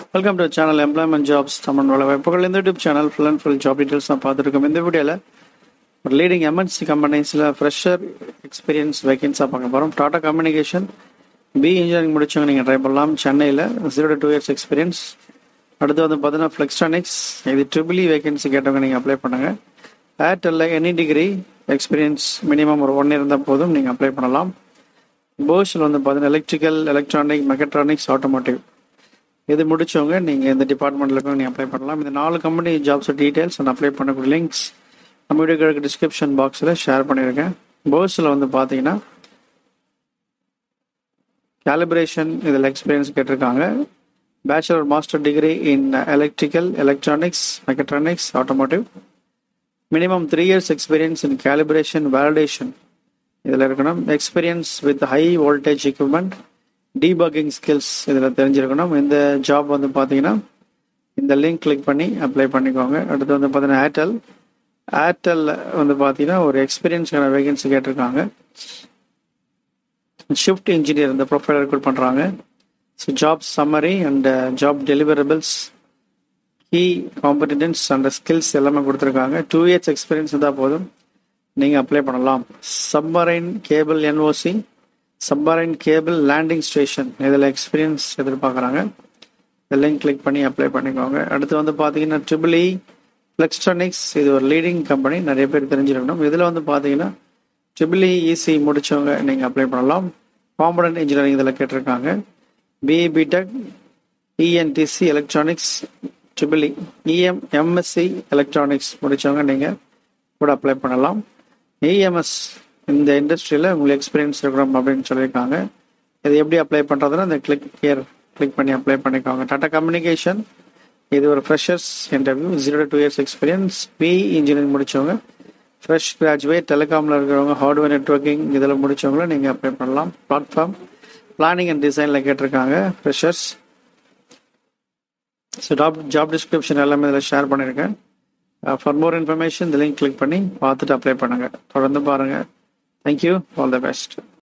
welcome to channel employment jobs Tamil வேலை வாய்ப்புகள் இந்த YouTube channel full and full job details தான் பார்த்துருக்கோம் இந்த வீடியோவில் ஒரு லீடிங் எம்என்சி கம்பெனிஸில் ஃப்ரெஷர் எக்ஸ்பீரியன்ஸ் வேகன்ஸாக பார்க்க போகிறோம் டாடா கம்யூனிகேஷன் பி இன்ஜினியரிங் முடிச்சவங்க நீங்கள் ட்ரை பண்ணலாம் சென்னையில் zero to two years experience அடுத்து வந்து பார்த்தீங்கன்னா ஃப்ளெக்ஸ்டானிக்ஸ் இது ட்ரிபிள் வேகன்சி கேட்டவங்க நீங்கள் அப்ளை பண்ணுங்கள் ஏர்டெல்ல எனி டிகிரி எக்ஸ்பீரியன்ஸ் மினிமம் ஒரு ஒன் இயர் இருந்தால் போதும் நீங்கள் அப்ளை பண்ணலாம் போஷில் வந்து பார்த்தீங்கன்னா எலக்ட்ரிக்கல் எலக்ட்ரானிக் மெக்கட்ரானிக்ஸ் ஆட்டோமோட்டிவ் இது முடிச்சவங்க நீங்கள் இந்த டிபார்ட்மெண்ட்டில் இருக்க நீங்கள் அப்ளை பண்ணலாம் இந்த நாலு company jobs details and apply பண்ணக்கூடிய லிங்க்ஸ் நம்ம வீடியோ டிஸ்கிரிப்ஷன் பாக்ஸில் ஷேர் பண்ணியிருக்கேன் போஸில் வந்து பார்த்தீங்கன்னா கேலிப்ரேஷன் இதில் எக்ஸ்பீரியன்ஸ் கேட்டிருக்காங்க bachelor master degree in electrical electronics mechatronics automotive minimum three years experience in calibration validation இதில் இருக்கணும் experience with high voltage equipment debugging skills இதில் தெரிஞ்சிருக்கணும் இந்த ஜாப் வந்து பார்த்தீங்கன்னா இந்த லிங்க் கிளிக் பண்ணி அப்ளை பண்ணிக்கோங்க அடுத்து வந்து பார்த்தீங்கன்னா ஏர்டெல் ஏர்டெல் வந்து பார்த்தீங்கன்னா ஒரு எக்ஸ்பீரியன்ஸ்க்கான வேகன்சி கேட்டிருக்காங்க ஷிஃப்ட் இன்ஜினியர் இந்த ப்ரொஃபைல் ரெக்ரூட் பண்ணுறாங்க so job summary and job deliverables key competencies and skills எல்லாமே கொடுத்துருக்காங்க டூ இயர்ஸ் எக்ஸ்பீரியன்ஸ் இருந்தால் போதும் நீங்கள் அப்ளை பண்ணலாம் submarine cable NOC submarine cable landing station இதில் எக்ஸ்பீரியன்ஸ் எதிர்பார்க்குறாங்க இந்த லிங்க் கிளிக் பண்ணி அப்ளை பண்ணிக்கோங்க அடுத்து வந்து பார்த்தீங்கன்னா ட்ரிபிள் இ ஃப்ளெக்ஸ்டானிக்ஸ் இது ஒரு லீடிங் கம்பெனி நிறைய பேர் தெரிஞ்சிருக்கணும் இதில் வந்து பார்த்தீங்கன்னா ட்ரிபிள் இ இசி முடிச்சவங்க நீங்கள் அப்ளை பண்ணலாம் காம்பனன்ட் இன்ஜினியரிங் இதில் கேட்டிருக்காங்க BE BTech ENTC electronics triple E EM MSc electronics முடிச்சவங்க நீங்கள் கூட அப்ளை பண்ணலாம் இஎம்எஸ் இந்த இண்டஸ்ட்ரியில் உங்களுக்கு எக்ஸ்பீரியன்ஸ் இருக்கணும் அப்படின்னு சொல்லியிருக்காங்க இது எப்படி அப்ளை பண்ணுறதுன்னா இந்த கிளிக் ஹியர் கிளிக் பண்ணி அப்ளை பண்ணிக்கோங்க டாடா கம்யூனிகேஷன் இது ஒரு freshers interview zero to years experience B engineering முடித்தவங்க ஃப்ரெஷ் கிராஜுவேட் டெலிகாமில் இருக்கிறவங்க ஹார்ட்வேர் நெட்ஒர்க்கிங் இதில் முடித்தவங்கள நீங்கள் அப்ளை பண்ணலாம் பிளாட்ஃபார்ம் பிளானிங் அண்ட் டிசைனில் கேட்டிருக்காங்க freshers so job job description எல்லாமே இதில் ஷேர் பண்ணியிருக்கேன் ஃபார் மோர் இன்ஃபர்மேஷன் இந்த லிங்க் கிளிக் பண்ணி பார்த்துட்டு அப்ளை பண்ணுங்கள் தொடர்ந்து பாருங்கள் தேங்க்யூ ஆல் த பெஸ்ட்